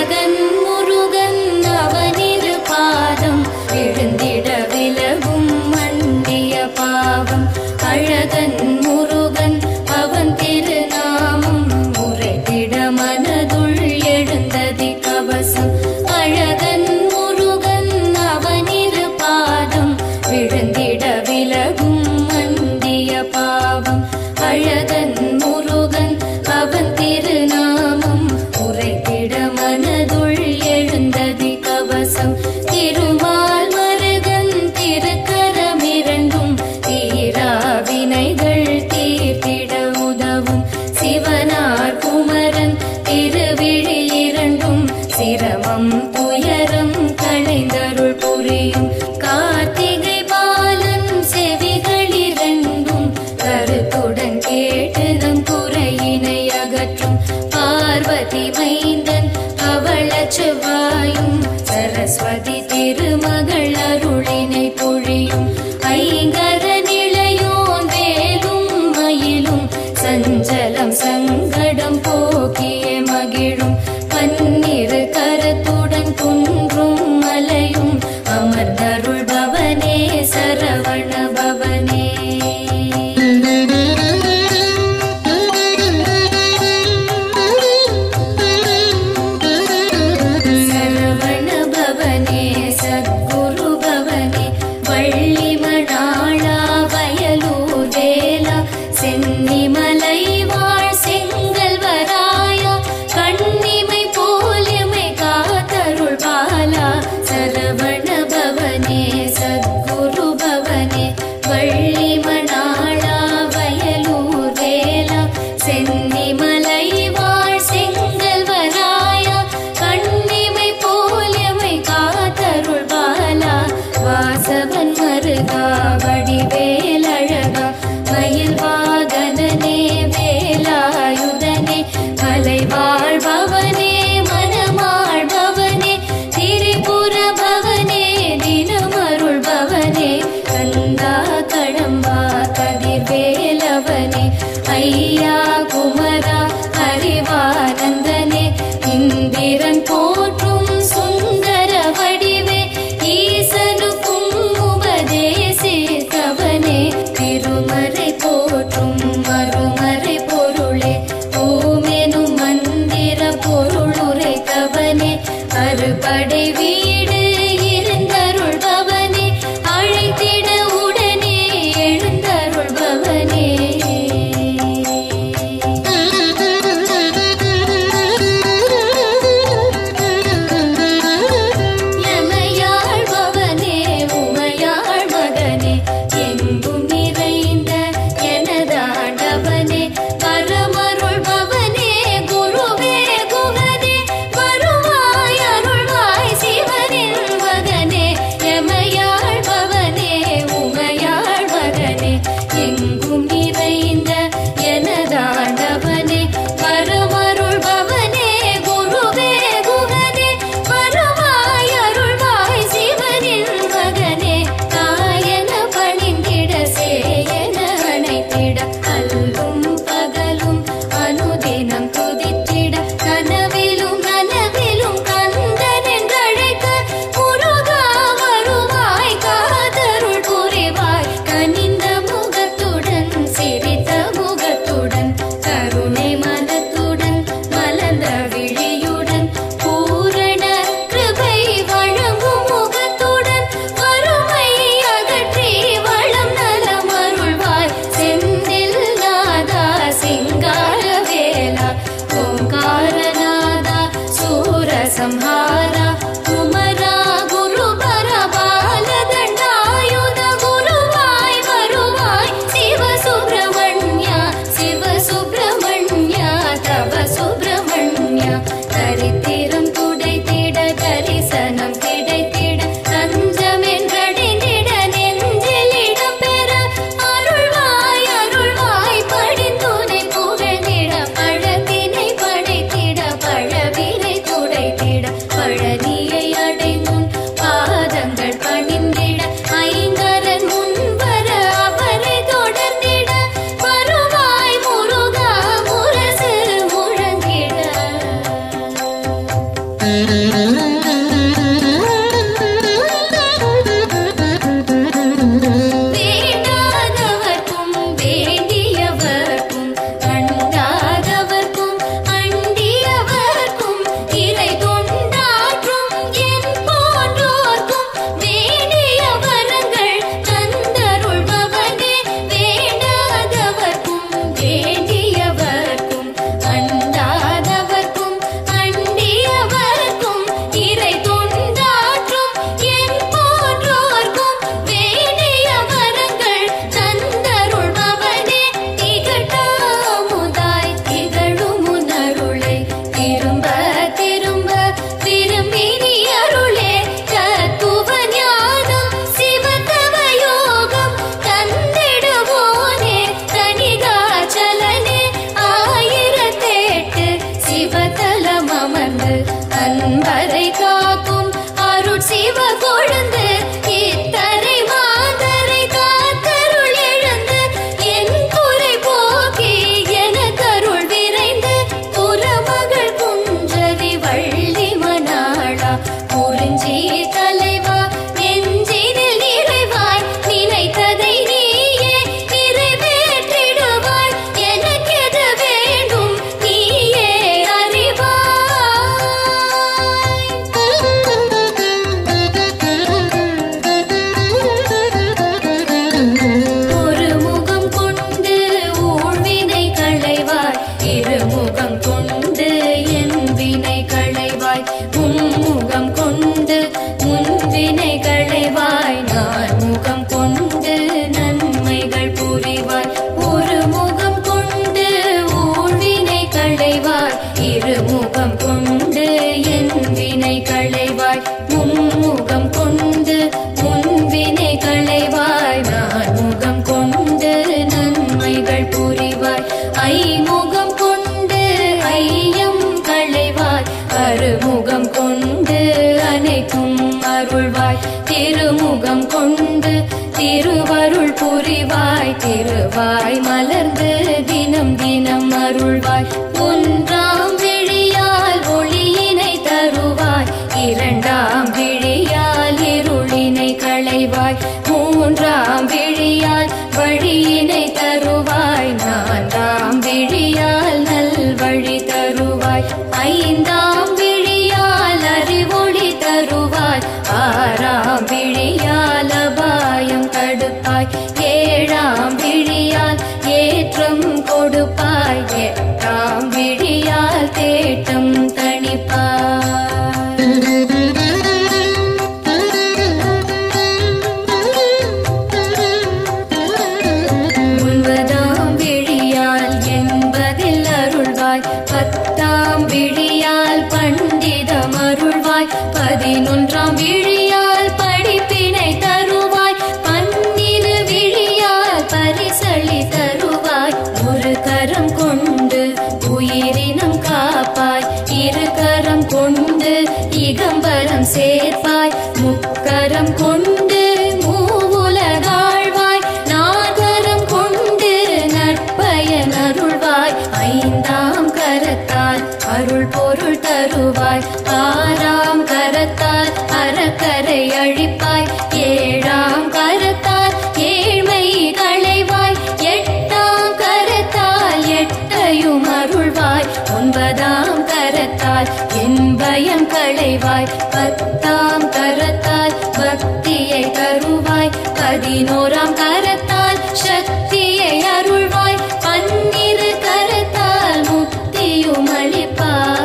அழகன் முருகன் அவனிரு பாதம் விழுந்திட விலகும் மண்டிய பாவம் அழகன் முருகன் அவன் திருநாமம் முறைத்திட மனதுள் எழுந்ததி கவசம் அழகன் முருகன் அவனிரு பாதம் விழுந்திட விலகும் மண்டிய பாவம் அழகன் முருகன் அவன் திருநாமம் உரைத்திட மனதுள் எழுந்ததி கவசம் திருமால் மருகன் திருக்கரமிரண்டும் தீரா வினைகள் தீர்த்திட உதவும் சிவனார் குமரன் திருவிழி இரண்டும் சிரமம் துயரம் களைந்தருள் புரியும் கார்த்திகை பாலன் செவிகள் இரண்டும் கருத்துடன் கேட்டதன் குறையினை அகற்றும் பார்வதி மைந்தன் அவள செவ்வாயும் சரஸ்வதி திருமகள் அருளினை பொழியும் ஐங்கர நிலையோன் வேலும் மயிலும் சஞ்சலம் சங்கடம் போக்கிய மகிழும் பன்னிரு கரத்துடன் குன்றும் மலையும் அமர்ந்தருள் பவனே சரவண பவனே சரவண பவனே சத்குரு பவனே வள்ளி மணாளா வயலூர் வேலா சென்னிமலை வாழ் செங்கல் வராயா கண்ணிமை போலிமை காத்தருள் பாலா சரவண பவனே சத்குரு பவனே வள்ளி மணாளா வயலூர் வேலா சென்னிமலை வாழ் செங்கல் வராயா கண்ணிமை போலிமை காத்தருள் பாலா வாசவன் மருகா வடிவேலழகா மயில் வாகனனே வேலாயுதனே மலை வாழ்பவனே மனமாழ்பவனே திரிபுர பவனே தினமருள் பவனே கந்தா கடம்பா கதிர்வேலவனே ஐயா குமரா அறிவானந்தனே இந்திரன் போற்றும் சுந்தர வடிவே ஈசனுக்கும் உபதேசித்தவனே திருமறை போற்றும் மறுமறை பொருளே ஓமெனும் மந்திர பொருளுரைத்தவனே அறுபடை வீடு இருந்தருள்பவனே அழைத்திட உடனே எழுந்தருள்பவனே எமையாழ்பவனே உமையாள் மகனே எங்கும் நிறைந்த எனதாண்டவனே பரமருள்பவனே குருவே குகனே வருவாய் அருள்வாய் சிவனின் மகனே எமையாழ்பவனே உமையாள் மகனே எங்கும் நிறைந்த எனதாண்டவனே பரமருள்பவனே குருவே குகனே வருவாய் அருள்வாய் சிவனின் மகனே தாயன பணிந்திட சேயன அணைத்திட அல்லும் பகலும் அனுதினம் துதித்திட கனவிலும் நனவிலும் கந்தன் என்றழைக்க முருகா வருவாய் காதருள் புரிவாய் கனிந்த முகத்துடன் சிரித்த முகத்துடன் கருணை மனத்துடன் மலர்ந்த விழியுடன் பூரண கிருபை வழங்கும் முகத்துடன் வறுமை அகற்றி வளம் நலம் அருள்வாய் செந்தில் நாதா சிங்கார வேலா ஓங்காரநாதா சூரசம்ஹாரா குமரா குருபர பாலதண்டாயுத குருவாய் வருவாய் சிவ சுப்பிரமணியா சிவ சுப்பிரமணியா தவ சுப்பிரமணியா தரித்திரம் துடைத்திட தரிசனம் கிடைத்திட தஞ்சம் என்றடைந்திட நெஞ்சில் இடம் பெற அருள்வாய் அருள்வாய் படித்துணை புகழ்ந்திட பழத்தினை படைத்திட பழவினை துடைத்திட பழனியை அடைமுன் பாதங்கள் பணிந்திட ஐங்கரன் முன் வர அவரை தொடர்ந்திட வருவாய் முருகா முரசு முழங்கிட வேண்டாதவர்க்கும் வேண்டியவர்க்கும் அண்டாதவர்க்கும் அண்டியவர்க்கும் இறை தொண்டாற்றும் என் போன்றோர்க்கும் வேண்டிய வரங்கள் தந்தருள்பவனே வேண்டாதவர்க்கும் வேண்டியவர்க்கும் அண்டாதவர்க்கும் அண்டியவர்க்கும் இறை தொண்டாற்றும் என் போன்றோர்க்கும் வேண்டிய வரங்கள் தந்தருள்பவனே திகட்டாமுதாய் திகழும் உன்னருளை திரும்ப திரும்ப திரும்பி நீ அருளே தத்துவ ஞானம் சிவத்தவ யோகம் தந்திடுவோனே தனிகாச்சலனே ஆயிரத்தெட்டு சிவத்தலம் அமர்ந்து அன்பரை காக்கும் அருட் சிவ கொழுந்து இத்தரை மாதரை காத்தருள் எழுந்து என் குறை போக்கி எனக்கருள் விரைந்து புறமகள் குன்றரி வள்ளி மணாளா குறிஞ்சி தலைவா நெஞ்சினில் நிறைவாய் நினைத்ததை நீயே நிறைவேற்றிடுவாய் எனக்கெது வேண்டும் நீயே அறிவாய் ஒரு முகம் கொண்டு ஊழ்வினை களைவாய் இருமுகம் கொண்டு என் வினை களைவாய் மும்முகம் கொண்டு முன்வினை களைவாய் நான் முகம் கொண்டு நன்மைகள் புரிவாய் ஒரு முகம் கொண்டு ஊழ்வினை களைவாய் இருமுகம் கொண்டு என் வினை களைவாய் மும்முகம் கொண்டு முன்வினை களைவாய் நான் முகம் கொண்டு நன்மைகள் புரிவாய் ஐமுகம் கொண்டு ஐயம் களைவாய் அருமுகம் கொண்டு அனைத்தும் அருள்வாய் திருமுகம் கொண்டு திருவருள் புரிவாய் திருவாய் மலர்ந்து தினம் தினம் அருள்வாய் ஒன்றாம் விழியால் ஒளியினை தருவாய் இரண்டாம் விழியால் இருளினை களைவாய் மூன்றாம் விழியால் வழியினை தருவாய் நான்காம் விழியால் நல்வழி தருவாய் ஐந்தாம் விழியால் அறிவொளி தருவாய் ஆறாம் விழியால் அபாயம் தடுப்பாய் ஏழாம் விழியால் ஏற்றம் கொடுப்பாய் எட்டாம் விழியால் தேட்டம் தணிப்பாய் ஒன்பதாம் விழியால் என்பதில் அருள்வாய் பத்தாம் விழியால் பண்டிதம் அருள்வாய் பதினொன்றாம் விழியால் படிப்பினை தருவாய் பன்னிரு விழியால் பரிசளி தருவாய் ஒரு கரம் கொண்டு உயிரினம் காப்பாய் இரு கரம் கொண்டு இகம்பரம் சேர்ப்பாய் முக்கரம் கொண்டு மூவுலகாழ்வாய் நாகரம் கொண்டு நற்பயன் அருள்வாய் ஐந்தாம் கரத்தால் அருள் பொருள் தருவாய் ஆறாம் கரத்தால் அறக்கரை அழிப்பாய் ஏழாம் கரத்தால் ஏழ்மை களைவாய் எட்டாம் கரத்தால் எட்டையும் அருள்வாய் ஒன்பதாம் கரத்தால் என் பயம் களைவாய் பத்தாம் கரத்தால் பக்தியை தருவாய் பதினோராம் கரத்தால் சக்தியை அருள்வாய் பன்னிரு கரத்தால் முக்தியும் அளிப்பாய்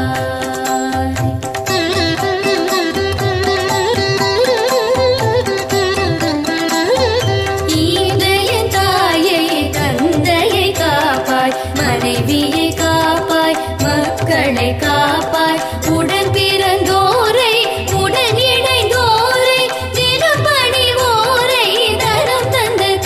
ஈன்றைய தாயை தந்தையை காப்பாய் மனைவியை காப்பாய் மக்களை காப்பாய் உடன் பிறந்தோரை உடன் இணைந்தோரை தினப்பணிவோரை தரம் தந்து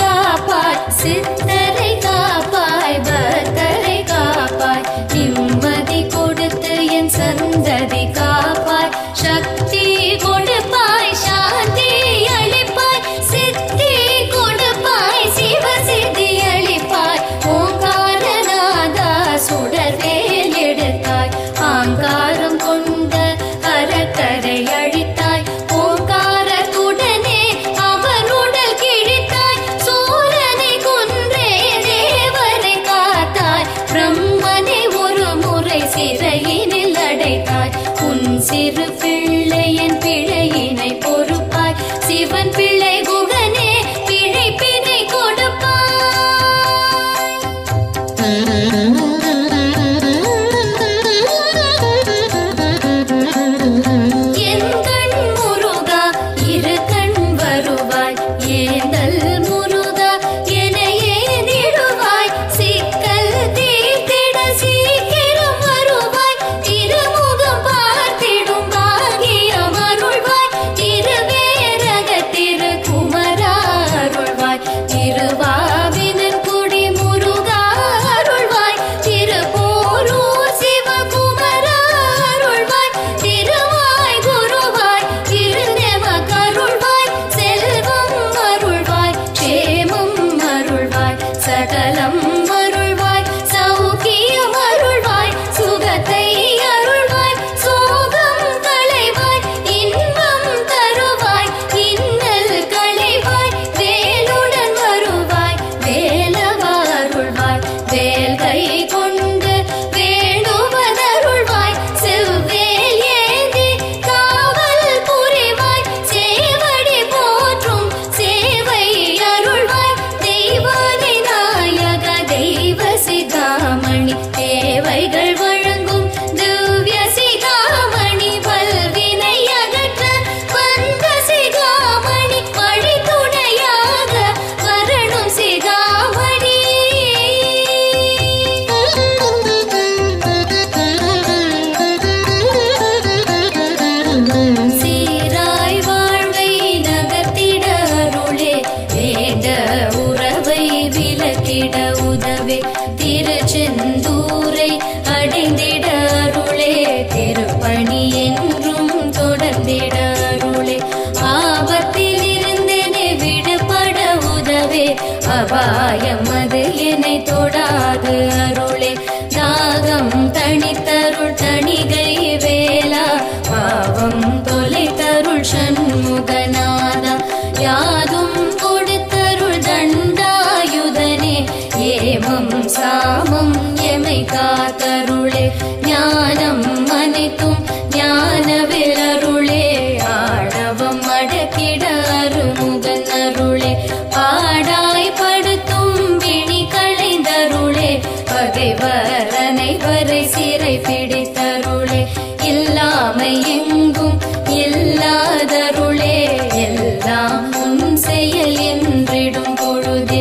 வைத்தாய் உன் சிறு பிள்ளையின் பிழையினை பொறுப்பாய் சிவன் பிள்ளை குகனே பிழைப்பினை கொடுப்பாய் என் கண் முருகா இரு கண் வருவாய் ஏந்தல் முருகா எனையே நிடுவாய் சிக்கல் தீர்த்திட சீக்கிரம் வருவாய் திருமுகம் பார்த்திடும் பாகியம் அருள்வாய் திருவேரக திரு குமரா அருள்வாய் திருவாவினன் குடி முருகா அருள்வாய் திருப்போரூர் சிவகுமரா அருள்வாய் திருவாய் குருவாய் திருநெம கருள்வாய் செல்வம் அருள்வாய் க்ஷேமம் அருள்வாய் சகலம் அருள்வாய் சௌக்கியம் அருள்வாய் சுகத்தை அருள்வாய் சோகம் களைவாய் இன்பம் தருவாய் இன்னல் களைவாய் வேலுடன் வருவாய் வேலவா அருள்வாய் வேல் கை கொண்டு வேணுவதருள்வாய் செவ்வேல் ஏந்தி காவல் புரிவாய் சேவடி போற்றும் சேவை அருள்வாய் தெய்வானை நாயக தெய்வ சிகாமணி தேவைகள் வழங்கும் திவ்ய சிகாமணி பல்வினை அகற்ற வந்த சிகாமணி வழி துணையாக வரணும் சிகாமணி சீராய் வாழ்வை நகர்த்திட அருளே வேத உறவை விலக்கிட உதவே திருச்செந்தூரை அடைந்திட அருளே திருப்பணி என்றும் தொடர்ந்திட அருளே ஆபத்தில் இருந்தேனே விடுபட உதவே அபாயம் அது என்னை தொடாது அருளே தாகம் தணித்தருள் தணிகை வேலா பாவம் தொலை தருள் சண்முகநாதா யாதும் கொடுத்தருள் தண்டாயுதனே ஏமம் சாமம் எமை காத்தருளே ஞானம் அனைத்தும் ஞானவிலருளே ஆணவம் அடக்கிட அருமுகன் அருளே பாடாய் படுத்தும் விழி களைந்தருளே பகைவர் அனைவரை சிறை பிடித்தருளே இல்லாமை எங்கும் இல்லாதருளே எல்லாம் உன் செயல் என்றிடும் பொழுதே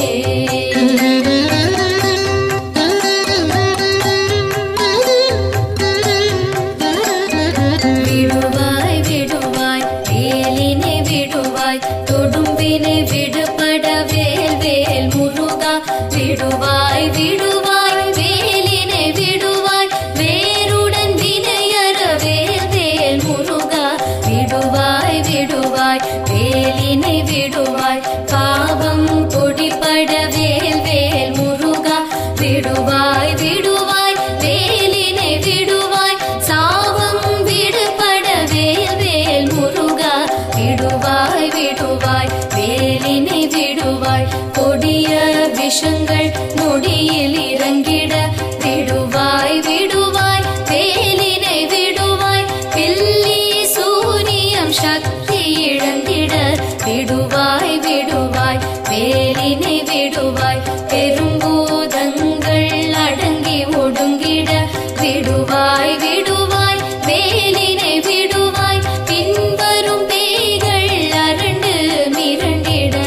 விடுவாய் விடுவாய் வேலினை விடுவாய் தொடும்பினை விடுபட வேல் வேல் முருகா விடுவாய் விடுவாய் வேலினை விடுவாய் வேருடன் வினையற வேல் வேல் முருகா விடுவாய் விடுவாய் வேலினை விடுவாய் பாவம் பொடிபட வேல் வேல் முருகா விடுவாய் விடுவாய் வேலினை விடுவாய் சாவம் விடுபட வேல் வேல் முருகா விடுவாய் விடுவாய் வேலினை விடுவாய் கொடிய விஷங்கள் நொடியில் இறங்கிட விடுவாய் விடுவாய் வேலினை விடுவாய் பில்லி சூனியம் சக்தி இழந்திட விடுவாய் விடுவாய் வேலினை விடுவாய் பெரும்பூதங்கள் அடங்கி ஒடுங்கிட விடுவாய் விடுவாய் வேலினை விடுவாய் பின்வரும் பேய்கள் அரண்டு மிரண்டிட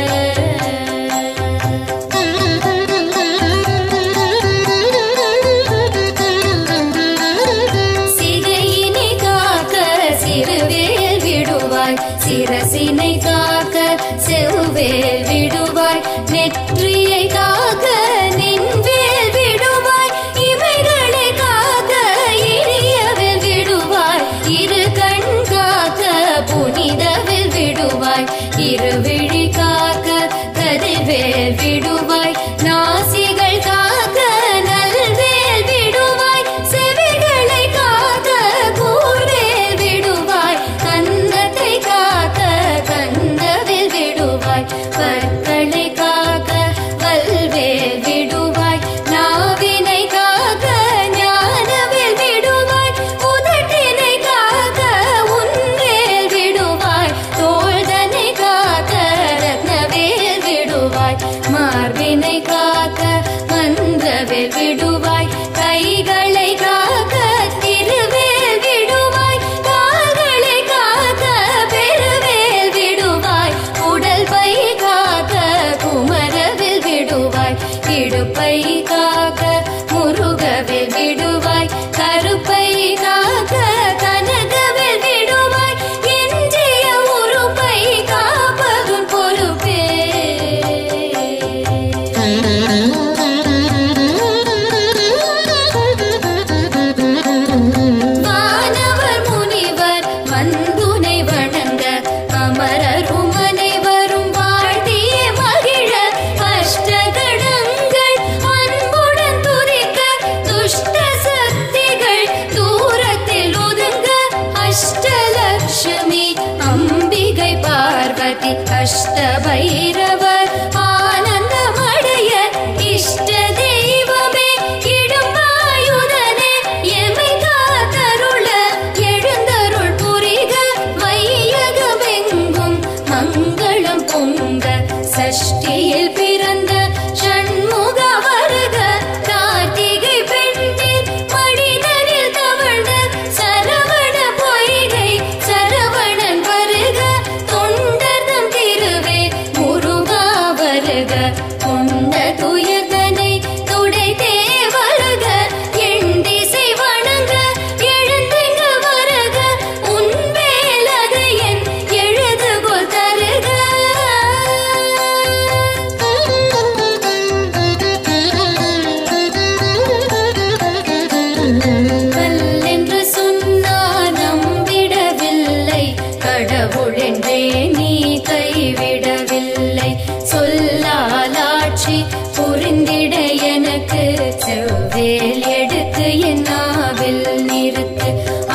சிகையினை காக்க சிறுவேல் விடுவாய் சிரசினை காக்க செவ்வேல் விடுவாய் நெற்றியை காக்க நின்வேல் விடுவாய் இவைகளை காக்க இனியவில் விடுவாய் இரு கண் காக்க புனிதவில் விடுவாய் இருவிழி காக்க கதிர்வேல் விடுவாய் நாசிகள் காக்க நல்வேல் விடுவாய் செவிகளை காக்க கூர்வேல் விடுவாய் கன்னத்தை காக்க கந்தவில் விடுவாய் பற்ற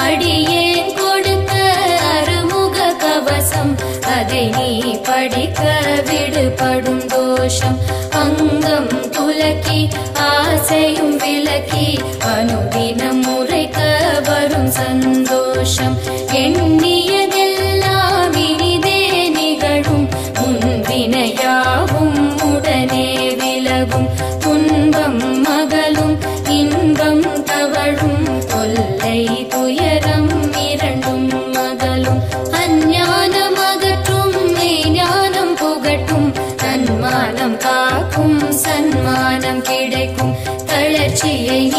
அடியேன் கொடுத்த அருமுக கவசம் அதை நீ படிக்க விடுபடும் தோஷம் அங்கம் துலக்கி ஆசையும் விலக்கி அனுதினம் முறைக்க வரும் சந்தோஷம் எண்ணியதெல்லாம் இனிதே நிகழும் முன்வினையாவும் உடனே விலகும் துன்பம் மகளும் இன்பம் தவழும் தொல்லை துயரம் இரண்டும் மகளும் அஞ்ஞானம் அகற்றும் மெய்ஞானம் புகட்டும் தன்மானம் காக்கும் சன்மானம் கிடைக்கும் தளர்ச்சியை